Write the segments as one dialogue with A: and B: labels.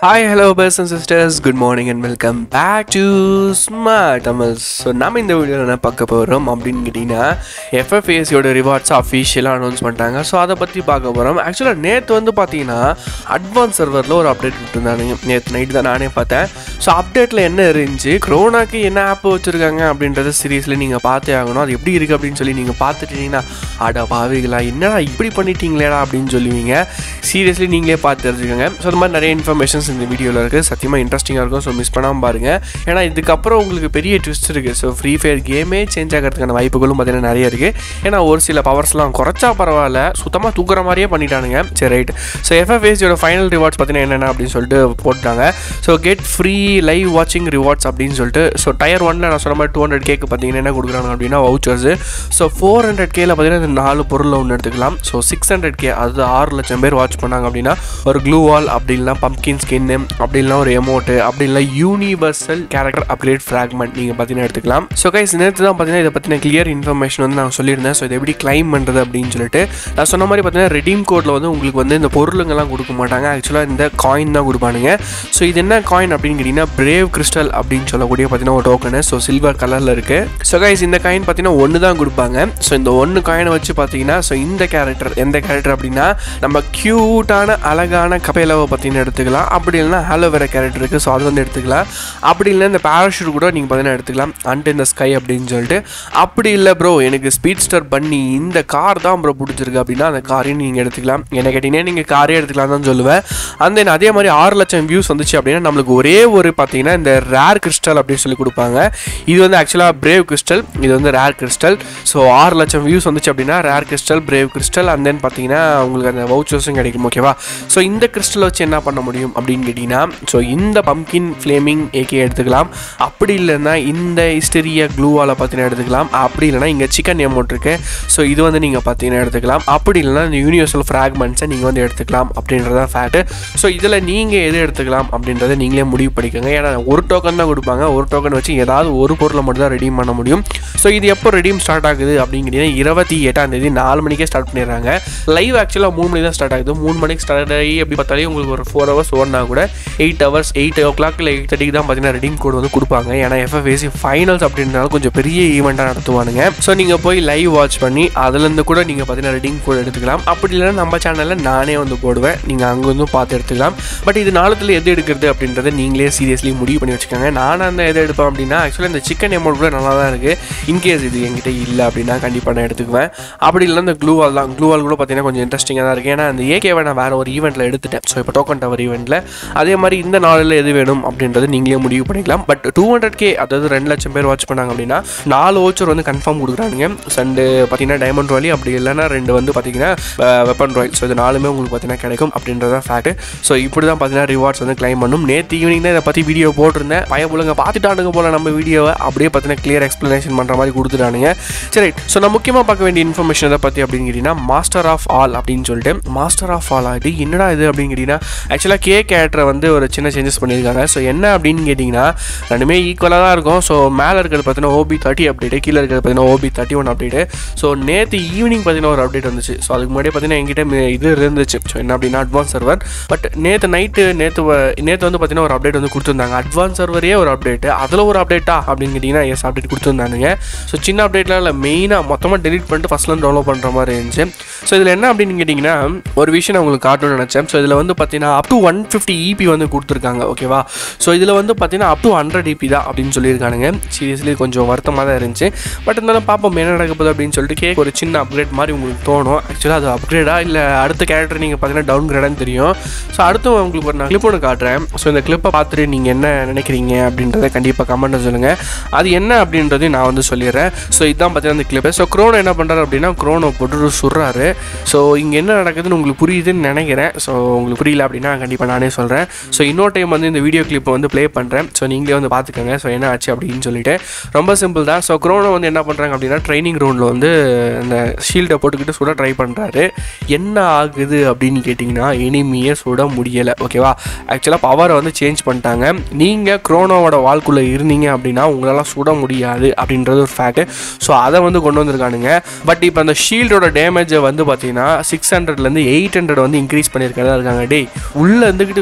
A: hi hello bros and sisters good morning and welcome back to smart Tamils so நம்ம இந்த வீடியோவில் என்ன பார்க்க போகிறோம் அப்படின்னு கேட்டிங்கன்னா எஃப்எஃப்ஏசியோட ரிவார்ட்ஸ் அஃபீஷியலாக அனௌன்ஸ் பண்ணிட்டாங்க ஸோ அதை பற்றி பார்க்க போகிறோம் ஆக்சுவலாக நேற்று வந்து பார்த்தீங்கன்னா அட்வான்ஸ் சர்வரில் ஒரு அப்டேட் விட்டுருந்தானுங்க நேற்று நைட்டு தான் நானே பார்த்தேன் ஸோ அப்டேட்டில் என்ன இருந்துச்சு க்ரோனாக்கு என்ன ஆப் வச்சுருக்காங்க அப்படின்றத சீரியஸில் நீங்கள் பார்த்தே ஆகணும் அது எப்படி இருக்குது அப்படின்னு சொல்லி நீங்கள் பார்த்துட்டீங்கன்னா அட பாவிகளா என்னடா இப்படி பண்ணிட்டீங்களேடா அப்படின்னு சொல்லுவீங்க சீரியஸ்லி நீங்களே பார்த்து தெரிஞ்சுக்கோங்க ஸோ அந்த மாதிரி நிறைய இன்ஃபர்மேஷன்ஸ் இந்த வீடியோவில் இருக்குது சத்தியமாக இன்ட்ரெஸ்டிங்காக இருக்கும் ஸோ மிஸ் பண்ணாமல் பாருங்கள் ஏன்னா இதுக்கப்புறம் உங்களுக்கு பெரிய ட்விஸ்ட் இருக்குது ஸோ ஃப்ரீ ஃபயர் கேமே சேஞ்ச் ஆகிறதுக்கான வாய்ப்புகளும் பார்த்தீங்கன்னா நிறைய இருக்குது ஏன்னா ஒரு சில பவர்ஸ்லாம் குறைச்சா பரவாயில்ல சுத்தமாக தூக்குற மாதிரியே பண்ணிட்டானுங்க சரி ரைட் ஸோ எஃப்எஃப்ஏசியோட ஃபைனல் ரிவார்ட்ஸ் பார்த்தீங்கன்னா என்னென்ன அப்படின்னு சொல்லிட்டு போட்டாங்க ஸோ கெட் ஃப்ரீ லைவ் வாட்சிங் ரிவார்ட்ஸ் அப்படின்னு சொல்லிட்டு ஸோ டயர் ஒன்ல நான் சொன்ன மாதிரி டூ ஹண்ட்ரட் கேக்கு பார்த்தீங்கன்னா என்ன கொடுக்குறாங்க அப்படின்னா வவுச்சர்ஸ் ஸோ ஃபோர் ஹண்ட்ரட் கேல பார்த்தீங்கன்னா இந்த நாலு பொருள் ஒன்று எடுத்துக்கலாம் ஸோ சிக்ஸ் ஹண்ட்ரட் கே அது ஆறு லட்சம் பேர் வாட்ச் பண்ணாங்க அப்படின்னா ஒரு க்ளூ வால் அப்படி இல்லைனா பம்கின் ஸ்கின்னு அப்படி இல்லைனா ஒரு எமோட்டு அப்படி இல்லை யூனிவர்சல் கேரக்டர் அப்கிரேட் ஃப்ராக்மெண்ட் நீங்கள் பார்த்தீங்கன்னா எடுத்துக்கலாம் ஸோ கைஸ் நேற்று தான் பார்த்தீங்கன்னா இதை பற்றின கிளியர் இன்ஃபர்மேஷன் வந்து நான் சொல்லியிருந்தேன் ஸோ இதை எப்படி கிளைம் பண்ணுறது அப்படின்னு சொல்லிட்டு நான் சொன்ன மாதிரி பார்த்தீங்கன்னா ரெடீம் கோடில் வந்து உங்களுக்கு வந்து இந்த பொருளுங்கெல்லாம் கொடுக்க மாட்டாங்க ஆக்சுவலாக இந்த காயின் தான் கொடுப்பானுங்க ஸோ இது என்ன காயின் அப்படின்னு கேட்டிங்கன்னா பிரேவ் கிறிஸ்டல் அப்படின்னு சொல்லக்கூடிய பார்த்தீங்கன்னா ஒரு டோக்கனு ஸோ சில்வர் கலரில் இருக்குது ஸோ கைஸ் இந்த காயின் பார்த்தீங்கன்னா ஒன்று தான் கொடுப்பாங்க ஸோ இந்த ஒன்று காயினை வச்சு பார்த்தீங்கன்னா ஸோ இந்த கேரக்டர் எந்த கேரக்டர் அப்படின்னா நம்ம க்யூட்டான அழகான கபேலாவை பார்த்தீங்கன்னா எடுத்துக்கலாம் அப்படி இல்லைனா ஹாலோவேரா கேரக்டர் இருக்குது ஸோ அது வந்து எடுத்துக்கலாம் அப்படி இல்லை இந்த பேராஷூட் கூட நீங்கள் பார்த்தீங்கன்னா எடுத்துக்கலாம் அண்ட் இந்த ஸ்கை அப்படின்னு சொல்லிட்டு அப்படி இல்லை ப்ரோ எனக்கு ஸ்பீட் ஸ்டார் பண்ணி இந்த கார் தான் ப்ரோ பிடிச்சிருக்கு அப்படின்னா அந்த காரையும் நீங்கள் எடுத்துக்கலாம் என்ன கேட்டிங்கன்னா நீங்கள் காரே எடுத்துக்கலாம் தான் சொல்லுவேன் அந்த தென் அதே மாதிரி ஆறு லட்சம் வியூஸ் வந்துச்சு அப்படின்னா நம்மளுக்கு ஒரே ஒரு பார்த்தீங்கன்னா இந்த ரேர் கிறிஸ்டல் அப்படின்னு சொல்லி கொடுப்பாங்க இது வந்து ஆக்சுவலாக பிரேவ் கிறிஸ்டல் இது வந்து ரேர் கிறிஸ்டல் ஸோ ஆறு லட்சம் வியூஸ் வந்துச்சு அப்படின்னா rare crystal brave crystal and then பார்த்தீங்கன்னா உங்களுக்கு அந்த வவுச்சர்ஸும் கிடைக்கும் ஓகேவா ஸோ இந்த கிறிஸ்டல் வச்சு என்ன பண்ண முடியும் அப்படின்னு கேட்டிங்கன்னா ஸோ இந்த பம்கின் ஃப்ளேமிங் ஏகே எடுத்துக்கலாம் அப்படி இல்லைன்னா இந்த ஹிஸ்டரியா க்ளூவால் பார்த்தீங்கன்னா எடுத்துக்கலாம் அப்படி இல்லைன்னா இங்கே சிக்கன் எமௌண்ட் இருக்கு ஸோ இது வந்து நீங்கள் பார்த்தீங்கன்னா எடுத்துக்கலாம் அப்படி இல்லைன்னா இந்த யூனிவர்சல் ஃப்ராக்மெண்ட்ஸை நீங்கள் வந்து எடுத்துக்கலாம் அப்படின்றத ஃபேக்ட் ஸோ இதில் நீங்கள் எது எடுத்துக்கலாம் அப்படின்றத நீங்களே முடிவு பண்ணிக்கோங்க ஏன்னா ஒரு டோக்கன் தான் கொடுப்பாங்க ஒரு டோக்கன் வச்சு ஏதாவது ஒரு பொருளை மட்டும் தான் ரெடீம் பண்ண முடியும் ஸோ இது எப்போ ரெடீம் ஸ்டார்ட் ஆகுது அப்படிங்கிறீங்கன்னா இருபத்தி எட்டாம் தேதி நாலு மணிக்கே ஸ்டார்ட் பண்ணிடுறாங்க லைவ் ஆக்சுவலாக மூணு மணி தான் ஸ்டார்ட் ஆகுது மூணு மணிக்கு ஸ்டார்ட் ஆகி எப்படி பார்த்தாலே உங்களுக்கு ஒரு ஃபோர் ஹவர்ஸ் ஓடினா கூட eight hours eight o'clock இல்லை எயிட் தேர்ட்டிக்கு தான் பார்த்தீங்கன்னா ரெடீம் கோட் வந்து கொடுப்பாங்க ஏன்னா எஃப்எஃப்ஏசி ஃபைனல்ஸ் அப்படின்றனால கொஞ்சம் பெரிய ஈவெண்ட்டாக நடத்துவானுங்க ஸோ நீங்கள் போய் லைவ் வாட்ச் பண்ணி அதுலேருந்து கூட நீங்கள் பார்த்தீங்கன்னா ரெடீம் கோட் எடுத்துக்கலாம் அப்படி இல்லைன்னா நம்ம சேனலில் நானே வந்து போடுவேன் நீங்கள் அங்கே வந்து பார்த்து எடுத்துக்கலாம் பட் இது நாளத்தில் எது எடுக்கிறது அப்படின்றத நீங்களே சீரியஸ்லி முடிவு பண்ணி வச்சுக்கோங்க நான் அந்த எதை எடுப்பேன் அப்படின்னா ஆக்சுவலாக இந்த சிக்கன் அமௌண்ட் கூட நல்லா தான் இருக்குது இன்கேஸ் இது என்கிட்ட இல்லை அப்படின்னா கண்டிப்பாக நான் எடுத்துக்குவேன் அப்படி இல்லைன்னா இந்த க்ளூ வால் தான் க்ளூ வால் கூட பார்த்தீங்கன்னா கொஞ்சம் இன்ட்ரெஸ்டிங்காக தான் இருக்குது ஏன்னா அந்த ஏகேவை நான் வேறு ஒரு ஈவெண்ட்டில் எடுத்துட்டேன் ஸோ இப்போ டோக்கன் டவர் ஈவெண்ட்டில் அதே மாதிரி இந்த நாளில் எது வேணும் அப்படின்றது நீங்களே முடிவு பண்ணிக்கலாம் பட் டூ ஹண்ட்ரட் கே அதாவது ரெண்டு லட்சம் பேர் வாட்ச் பண்ணாங்க அப்படின்னா நாலு ஓச்சர் வந்து கன்ஃபார்ம் கொடுக்குறானுங்க சண்டு பார்த்தீங்கன்னா டைமண்ட் ராயலி அப்படி இல்லைன்னா ரெண்டு வந்து பார்த்தீங்கன்னா வெப்பன் ராயல் ஸோ இது நாலுமே உங்களுக்கு பார்த்தீங்கன்னா கிடைக்கும் அப்படின்றத ஃபேக்ட் ஸோ இப்படி தான் பார்த்தீங்கன்னா ரிவார்ட்ஸ் வந்து கிளைம் பண்ணும் நேற்று ஈவினிங் தான் இதை பற்றி வீடியோ போட்டிருந்தேன் பயப்புலங்க பார்த்துட்டானுங்க போல நம்ம வீடியோவை அப்படியே பார்த்தீங்கன்னா கிளியர் எக்ஸ்ப்ளனேஷன் பண்ணுற மாதிரி கொடுத்துட்டானுங்க சரி ஸோ நான் முக்கியமாக பார்க்க வேண்டிய இன்ஃபர்மேஷன் எதை பற்றி அப்படின்னு கேட்டிங்கன்னா மாஸ்டர் ஆஃப் ஆல் அப்படின்னு சொல்லிட்டு மாஸ்டர் ஆஃப் ஆல் ஆகிட்டு என்னடா இது அப்படின்னு கேட்டிங்கன்னா ஆக்சுவலாக கே கேரக்டரை வந்து ஒரு சின்ன சேஞ்சஸ் பண்ணியிருக்காங்க ஸோ என்ன அப்படின்னு கேட்டிங்கன்னா ரெண்டுமே ஈக்குவலாக தான் இருக்கும் ஸோ மேலே இருக்கிறது பார்த்தீங்கன்னா ஓபி தேர்ட்டி அப்டேட்டு கீழே இருக்கிறது பார்த்தீங்கன்னா OB thirty one update so நேற்று ஈவினிங் பார்த்தீங்கன்னா ஒரு அப்டேட் வந்துச்சு ஸோ அதுக்கு முன்னாடி பார்த்தீங்கன்னா எங்கிட்ட மி- இது இருந்துச்சு ஸோ என்ன அப்படின்னா அட்வான்ஸ் சர்வர் பட் நேற்று நைட்டு நேற்று நேற்று வந்து பார்த்தீங்கன்னா ஒரு அப்டேட் வந்து கொடுத்துருந்தாங்க அட்வான்ஸ் சர்வரே ஒரு அப்டேட்டு அதில் ஒரு அப்டேட்டா அப்படின்னு கேட்டிங்கன்னா எஸ் அப்டேட் கொடுத்துருந்தானுங்க ஸோ சின்ன அப்டேட்லாம் இல்லை மெயினாக மொத்தமாக டெலிட் பண்ணிட்டு ஃபஸ்ட்லேருந்து டெவலப் பண்ணுற மாதிரி இருந்துச்சு ஸோ இதில் என்ன அப்படின்னு கேட்டிங்கன்னா ஒரு விஷயம் நான் உங்களுக்கு காட்டணும்னு நினச்சேன் ஸோ இதில் வந்து பார்த்தீங்கன்னா up to one fifty EP வந்து கொடுத்துருக்காங்க ஓகேவா ஸோ இதில் வந்து பார்த்தீங்கன்னா அப் டு ஹண்ட்ரட் இபி தான் அப்படின்னு சொல்லியிருக்கானுங்க சீரியஸ்லி கொஞ்சம் வருத்தமாக தான் இருந்துச்சு பட் இருந்தாலும் பார்ப்போம் என்ன நடக்க போகுது அப்படின்னு சொல்லிட்டு கேக் ஒரு சின்ன அப்கிரேட் மாதிரி உங்களுக்கு தோணும் ஆக்சுவலாக அது அப்கிரேடா இல்லை அடுத்த கேரக்டர் நீங்கள் பார்த்தீங்கன்னா டவுன் கிரேடான்னு தெரியும் ஸோ அடுத்து உங்களுக்கு ஒரு நான் கிளிப் ஒன்று காட்டுறேன் ஸோ இந்த கிளிப்பை பார்த்துட்டு நீங்கள் என்ன நினைக்கிறீங்க அப்படின்றத கண்டிப்பாக கமெண்ட்டில் சொல்லுங்கள் அது என்ன அப்படின்றதையும் நான் வந்து சொல்லிடுறேன் ஸோ இதுதான் பார்த்தீங்கன்னா இந்த கிளிப்பு ஸோ க்ரோனோ என்ன பண்ணுறாரு அப்படின்னா க்ரோனோ போட்டு சுடுறாரு ஸோ இங்கே என்ன நடக்குதுன்னு உங்களுக்கு புரியுதுன்னு நினைக்கிறேன் ஸோ உங்களுக்கு புரியல அப்படின்னா கண்டிப்பாக நானே சொல்கிறேன் ஸோ இன்னொரு டைம் வந்து இந்த வீடியோ கிளிப்பை வந்து ப்ளே பண்ணுறேன் ஸோ நீங்களே வந்து பார்த்துக்கோங்க ஸோ என்ன ஆச்சு அப்படின்னு சொல்லிட்டு ரொம்ப சிம்பிள் தான் ஸோ க்ரோனோ வந்து என்ன பண்ணுறாங்க அப்படின்னா ட்ரைனிங் ரவுண்டில் வந்து அந்த ஷீல்டை போட்டுக்கிட்டு சுட ட்ரை பண்ணுறாரு என்ன ஆகுது அப்படின்னு கேட்டிங்கன்னா எனிமியை சுட முடியலை ஓகேவா ஆக்சுவலாக பவரை வந்து சேஞ்ச் பண்ணிட்டாங்க நீங்கள் க்ரோனோவோட வாழ்க்குள்ளே இருந்தீங்க அப்படின்னா உங்களால் சுட முடியாது அப்படின்றது ஒரு ஃபேக்ட் ஸோ அதை வந்து கொண்டு வந்திருக்கானுங்க பட் இப்போ அந்த ஷீல்டோட டேமேஜை வந்து பார்த்தீங்கன்னா சிக்ஸ் ஹண்ட்ரட்லேருந்து எயிட் ஹண்ட்ரட் வந்து இன்க்ரீஸ் பண்ணியிருக்கிறதா இருக்காங்க டேய் உள்ளே இருந்துக்கிட்டு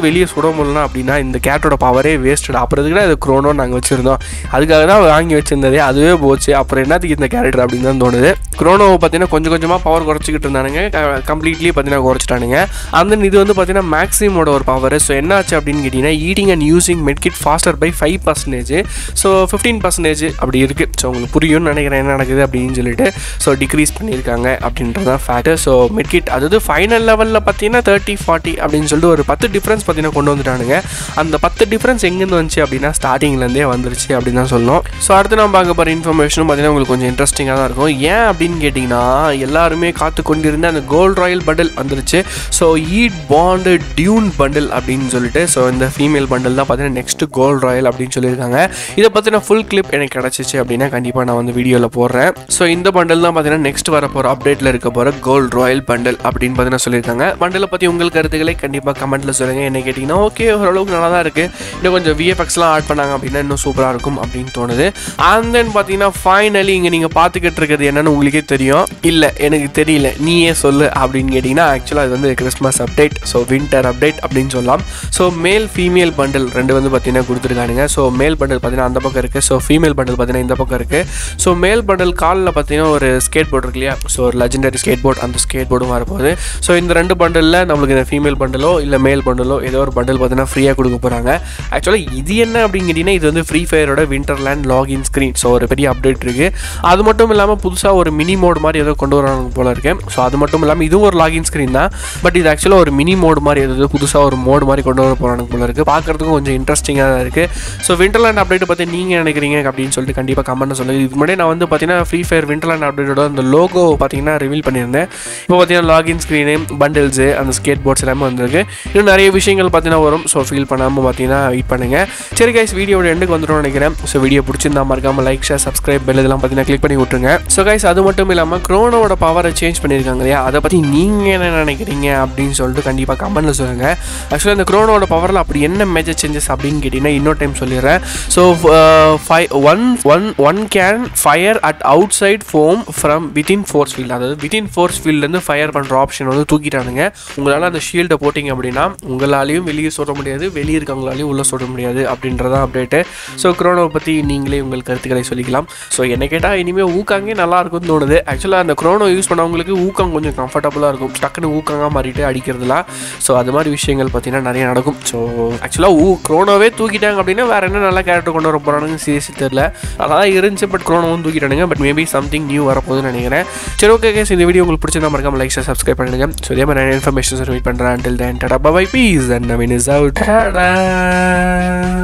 A: வெளியே சுட முடியல அப்படின்னா இந்த கேரக்டரோட பவரே வேஸ்டட் அப்புறம் இதுக்கு இது க்ரோனோ நாங்கள் வச்சுருந்தோம் அதுக்காக தான் வாங்கி வச்சிருந்ததே அதுவே போச்சு அப்புறம் என்னத்துக்கு இந்த கேரக்டர் அப்படின்னு தான் தோணுது க்ரோனோவை பார்த்தீங்கன்னா கொஞ்சம் கொஞ்சமாக பவர் குறைச்சிக்கிட்டு இருந்தானுங்க கம்ப்ளீட்லி பார்த்தீங்கன்னா குறைச்சிட்டானுங்க அந்த இது வந்து பார்த்தீங்கன்னா மேக்ஸிமோட ஒரு பவர் ஸோ என்னாச்சு அப்படின்னு கேட்டிங்கன்னா eating and using medkit faster by five percentage so fifteen percentage அப்படி இருக்குது ஸோ உங்களுக்கு புரியும்னு நினைக்கிறேன் என்ன நடக்குது அப்படின்னு சொல்லிட்டு ஸோ டிக்ரீஸ் பண்ணியிருக்காங்க அப்படின்றது தான் ஃபேக்ட் ஸோ மெட்கிட் அதாவது ஃபைனல் லெவலில் பார்த்தீங்கன்னா தேர்ட்டி ஃபார்ட்டி அப்படின்னு சொல்லிட்டு ஒரு பத்து டிஃப்ரென்ஸ் பார்த்தீங்கன்னா கொண்டு வந்துட்டானுங்க அந்த பத்து டிஃப்ரென்ஸ் எங்கேருந்து வந்துச்சு அப்படின்னா ஸ்டார்டிங்லேருந்தே வந்துருச்சு அப்படின்னு தான் சொல்லணும் ஸோ அடுத்து நம்ம பார்க்க போகிற இன்ஃபர்மேஷனும் பார்த்தீங்கன்னா உங்களுக்கு கொஞ்சம் இன்ட்ரெஸ்டிங்காக தான் இருக்கும் ஏன் அப்படின்னு கேட்டிங்கன்னா எல்லாருமே காத்து கொண்டிருந்த அந்த கோல்ட் ராயல் பண்டில் வந்துருச்சு ஸோ ஈட் பாண்டு டியூன் பண்டில் அப்படின்னு சொல்லிட்டு ஸோ இந்த ஃபீமேல் பண்டில் தான் பார்த்தீங்கன்னா நெக்ஸ்ட் கோல்ட் ராயல் அப்படின்னு சொல்லியிருக்காங்க இதை பற்றின ஃபுல் கிளிப் எனக்கு கிடச்சிச்சு அப்படின்னா கண்டிப்பாக நான் வந்து வீடியோவில் போடுறேன் ஸோ இந்த பண்டில் தான் பார்த்தீங்கன்னா நெக்ஸ்ட் வர போகிற அப்டேட்டில் இருக்க போகிற கோல்ட் ராயல் பண்டில் அப்படின்னு பார்த்தீங்கன்னா சொல்லியிருக்காங்க பண்டிலை பற்றி உங்கள் கருத்துக்களை கண்டிப்பாக கமெண்ட்டில் சொல்லுங்கள் என்ன கேட்டிங்கன்னா ஓகே ஓரளவுக்கு நல்லா தான் இருக்குது இன்னும் கொஞ்சம் விஎஃப்எக்ஸ்லாம் ஆட் பண்ணாங்க அப்படின்னா இன்னும் சூப்பராக இருக்கும் அப்படின்னு தோணுது அண்ட் தென் பார்த்தீங்கன்னா ஃபைனலி இங்கே நீங்கள் பார்த்துக்கிட்டு இருக்கிறது என்னன்னு உங்களுக்கே தெரியும் இல்லை எனக்கு தெரியல நீயே சொல்லு அப்படின்னு கேட்டிங்கன்னா ஆக்சுவலாக இது வந்து Christmas update so winter update அப்படின்னு சொல்லலாம் ஸோ மேல் ஃபீமேல் பண்டில் ரெண்டு வந்து பார்த்தீங்கன்னா கொடுத்துருக்கானுங்க ஸோ மேல் பண்டில் பார்த்தீங்கன்னா அந்த பக்கம் இருக்குது ஸோ ஃபீமேல் பண்டில் பார்த்தீங்கன்னா இந்த பக்கம் இருக்குது ஸோ மேல் பண்டில் காலில் பார்த்தீங்கன்னா ஒரு ஸ்கேட் போர்டு இருக்கு இல்லையா ஸோ ஒரு லெஜெண்டரி ஸ்கேட் போர்டு அந்த ஸ்கேட் போர்டும் வரப்போகுது ஸோ இந்த ரெண்டு பண்டலில் நம்மளுக்கு இந்த ஃபீமேல் பண்டலோ இல்லை மேல் பண்டலோ ஏதோ ஒரு பண்டல் பார்த்தீங்கன்னா ஃப்ரீயாக கொடுக்க போகிறாங்க ஆக்சுவலாக இது என்ன அப்படின்னு கேட்டிங்கன்னா இது வந்து ஃப்ரீ ஃபயரோட விண்டர்லேண்ட் லாகின் ஸ்க்ரீன் ஸோ ஒரு பெரிய அப்டேட் இருக்குது அது மட்டும் இல்லாமல் புதுசாக ஒரு மினி மோடு மாதிரி ஏதோ கொண்டு வராங்க போல இருக்கு ஸோ அது மட்டும் இல்லாமல் இதுவும் ஒரு லாகின் ஸ்க்ரீன் தான் பட் இது ஆக்சுவலாக ஒரு மினி மோடு மாதிரி ஏதோ புதுசாக ஒரு மோடு மாதிரி கொண்டு வர போகிறாங்க போல இருக்குது பார்க்குறதுக்கும் கொஞ்சம் இன்ட்ரெஸ்டிங்காக தான் இருக்குது ஸோ விண்டர்லேண்ட் அப்டேட் பற்றி நீங்கள் நினைக்கிறீங்க அப்படின்னு சொல்லிட்டு கண்டிப்பாக கமெண்ட் சொல்லுங்கள் இதுக்கு முன்னாடி நான் வந்து பார்த்தீங்கன்னா ஃப்ரீ ஃபயர் விண்டர்லேண்ட் அப்டேட்டோட அந்த லோகோ பார்த்தீங்கன்னா ரிவீல் பண்ணியிருந்தேன் இப்போ பார்த்தீங்கன்னா லாகின் ஸ்க்ரீனு பண்டில்ஸு அந்த ஸ்கேட் போர்ட்ஸ் எல்லாமே வந்திருக்கு இன்னும் நிறைய விஷயங்கள் பார்த்தீங்கன்னா வரும் ஸோ ஃபீல் பண்ணாமல் பார்த்தீங்கன்னா வெயிட் பண்ணுங்கள் சரி கைஸ் வீடியோட எண்டுக்கு வந்துடும் நினைக்கிறேன் ஸோ வீடியோ பிடிச்சிருந்தா மறக்காமல் லைக் ஷேர் சப்ஸ்கிரைப் பெல் இதெல்லாம் பார்த்தீங்கன்னா கிளிக் பண்ணி விட்டுருங்க ஸோ கைஸ் அது மட்டும் இல்லாமல் க்ரோனோட பவரை சேஞ்ச் பண்ணியிருக்காங்க இல்லையா அதை பற்றி நீங்கள் என்ன நினைக்கிறீங்க அப்படின்னு சொல்லிட்டு கண்டிப்பாக கமெண்ட்டில் சொல்லுங்கள் ஆக்சுவலாக இந்த க்ரோனோட பவரில் அப்படி என்ன மேஜர் சேஞ்சஸ் அப்படின்னு கேட்டிங்கன்னா இன்னொரு டைம் சொல்லிடுறேன் so five one one one can fire at outside foam from within force field அதாவது வித்தின் ஃபோர்ஸ் ஃபீல்ட்லேருந்து ஃபயர் பண்ணுற ஆப்ஷன் வந்து தூக்கிட்டானுங்க உங்களால் அந்த ஷீல்டை போட்டிங்க அப்படின்னா உங்களாலையும் வெளியே சொல்ல முடியாது வெளியே இருக்கவங்களாலையும் உள்ளே சொல்ல முடியாது அப்படின்றதான் அப்டேட்டு ஸோ க்ரோனோவை பற்றி நீங்களே உங்கள் கருத்துக்களை சொல்லிக்கலாம் ஸோ என்ன கேட்டால் இனிமேல் ஊக்காங்கே நல்லா இருக்கும்னு தோணுது ஆக்சுவலாக அந்த க்ரோனோ யூஸ் பண்ணவங்களுக்கு ஊக்கம் கொஞ்சம் கம்ஃபர்டபுளாக இருக்கும் டக்குன்னு ஊக்கங்காக மாறிட்டு அடிக்கிறதுலாம் ஸோ அது மாதிரி விஷயங்கள் பார்த்தீங்கன்னா நிறைய நடக்கும் ஸோ ஆக்சுவலாக ஊ க்ரோனோவே தூக்கிட்டாங்க அப்படின்னா வேறு என்ன நல்ல கேரக்டர் கொண்டு வர போகிறானுங்க சீரியஸி தெரில நல்லா தான் இருந்துச்சு பட் க்ரோனோவும் தூக்கிட்டானுங்க பட் மேபி சம்திங் நியூ வரப்போகுதுன்னு நினைக்கிறேன் சரி ஓகே கேஸ் இந்த வீடியோ உங்களுக்கு பிடிச்சிருந்தா மறக்காம லைக் சப்ஸ்கிரைப் பண்ணுங்க ஸோ இதே மாதிரி நிறைய இன்ஃபர்மேஷன்ஸ் வெயிட் பண்ணுறேன் until then tada bye bye peace and Navin is out